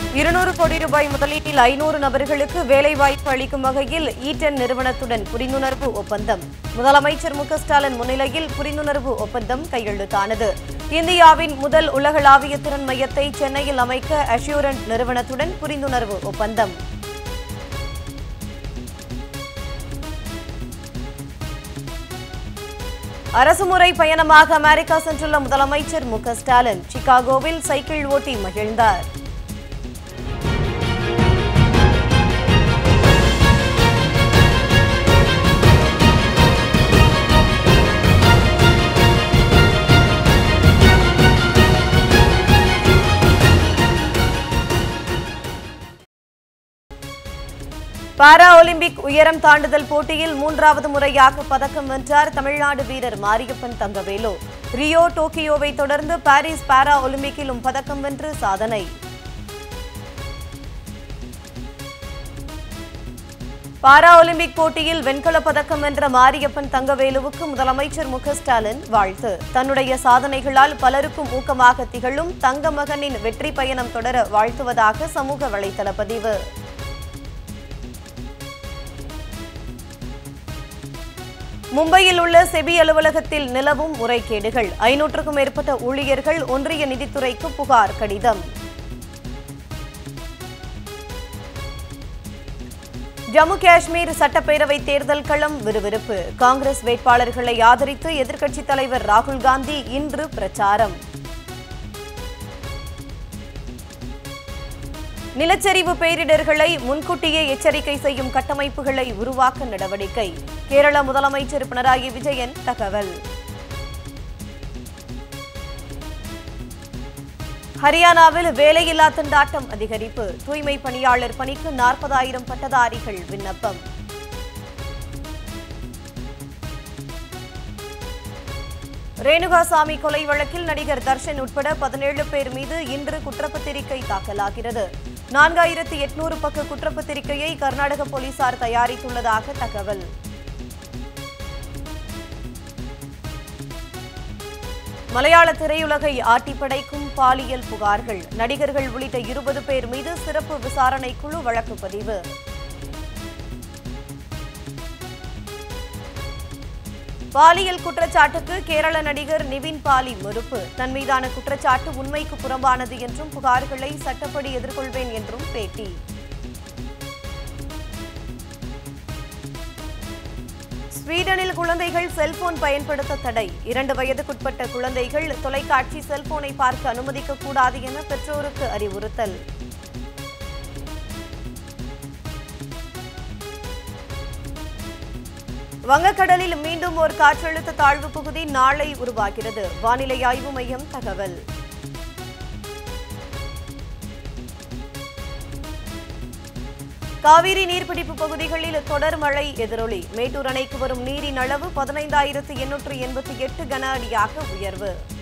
இருநூறு கோடி ரூபாய் முதலீட்டில் ஐநூறு நபர்களுக்கு வேலைவாய்ப்பு அளிக்கும் வகையில் ஈட்டன் நிறுவனத்துடன் புரிந்துணர்வு ஒப்பந்தம் முதலமைச்சர் மு க ஸ்டாலின் முன்னிலையில் புரிந்துணர்வு ஒப்பந்தம் கையெழுத்தானது இந்தியாவின் முதல் உலகளாவிய திறன் மையத்தை சென்னையில் அமைக்க அஷ்யூரண்ட் நிறுவனத்துடன் புரிந்துணர்வு ஒப்பந்தம் அரசுமுறை பயணமாக அமெரிக்கா சென்றுள்ள முதலமைச்சர் மு க ஸ்டாலின் சிகாகோவில் சைக்கிள் ஓட்டி மகிழ்ந்தார் பாரா ஒலிம்பிக் உயரம் தாண்டுதல் போட்டியில் மூன்றாவது முறையாக பதக்கம் வென்றார் தமிழ்நாடு வீரர் மாரியப்பன் தங்கவேலு ரியோ டோக்கியோவை தொடர்ந்து பாரிஸ் பாரா ஒலிம்பிக்கிலும் பதக்கம் வென்று சாதனை பாரா ஒலிம்பிக் போட்டியில் வெண்கலப் பதக்கம் வென்ற மாரியப்பன் தங்கவேலுவுக்கு முதலமைச்சர் மு க ஸ்டாலின் வாழ்த்து தன்னுடைய சாதனைகளால் பலருக்கும் ஊக்கமாக திகழும் தங்க மகனின் வெற்றி பயணம் தொடர வாழ்த்துவதாக சமூக வலைதள பதிவு மும்பையில் உள்ள செபி அலுவலகத்தில் நிலவும் முறைகேடுகள் ஐநூற்றுக்கும் மேற்பட்ட ஊழியர்கள் ஒன்றிய நிதித்துறைக்கு புகார் கடிதம் ஜம்மு காஷ்மீர் சட்டப்பேரவை தேர்தல் களம் விறுவிறுப்பு காங்கிரஸ் வேட்பாளர்களை ஆதரித்து எதிர்க்கட்சித் தலைவர் ராகுல் காந்தி இன்று பிரச்சாரம் நிலச்சரிவு பேரிடர்களை முன்கூட்டியே எச்சரிக்கை செய்யும் கட்டமைப்புகளை உருவாக்க நடவடிக்கை கேரள முதலமைச்சர் பினராயி விஜயன் தகவல் ஹரியானாவில் வேலையில்லா திண்டாட்டம் அதிகரிப்பு தூய்மை பணியாளர் பணிக்கு நாற்பதாயிரம் பட்டதாரிகள் விண்ணப்பம் ரேணுகாசாமி கொலை வழக்கில் நடிகர் தர்ஷன் உட்பட பதினேழு பேர் மீது இன்று குற்றப்பத்திரிகை தாக்கலாகிறது நான்காயிரத்து எட்நூறு பக்க குற்றப்பத்திரிகையை கர்நாடக போலீசார் தயாரித்துள்ளதாக தகவல் மலையாள திரையுலகை ஆட்டிப்படைக்கும் பாலியல் புகார்கள் நடிகர்கள் உள்ளிட்ட இருபது பேர் மீது சிறப்பு விசாரணை குழு வழக்கு பதிவு பாலியல் குற்றச்சாட்டுக்கு கேரள நடிகர் நிவின் பாலி மறுப்பு தன் மீதான குற்றச்சாட்டு உண்மைக்கு புறம்பானது என்றும் புகார்களை சட்டப்படி எதிர்கொள்வேன் என்றும் பேட்டி ஸ்வீடனில் குழந்தைகள் செல்போன் பயன்படுத்த தடை இரண்டு வயதுக்குட்பட்ட குழந்தைகள் தொலைக்காட்சி செல்போனை பார்க்க அனுமதிக்க கூடாது என பெற்றோருக்கு அறிவுறுத்தல் வங்கக்கடலில் மீண்டும் ஒரு காற்றழுத்த தாழ்வு பகுதி நாளை உருவாகிறது வானிலை ஆய்வு மையம் தகவல் காவிரி நீர்பிடிப்பு பகுதிகளில் தொடர் மழை எதிரொலி மேட்டூர் அணைக்கு வரும் நீரின் அளவு பதினைந்தாயிரத்து எண்ணூற்று எண்பத்தி எட்டு கன அடியாக உயர்வு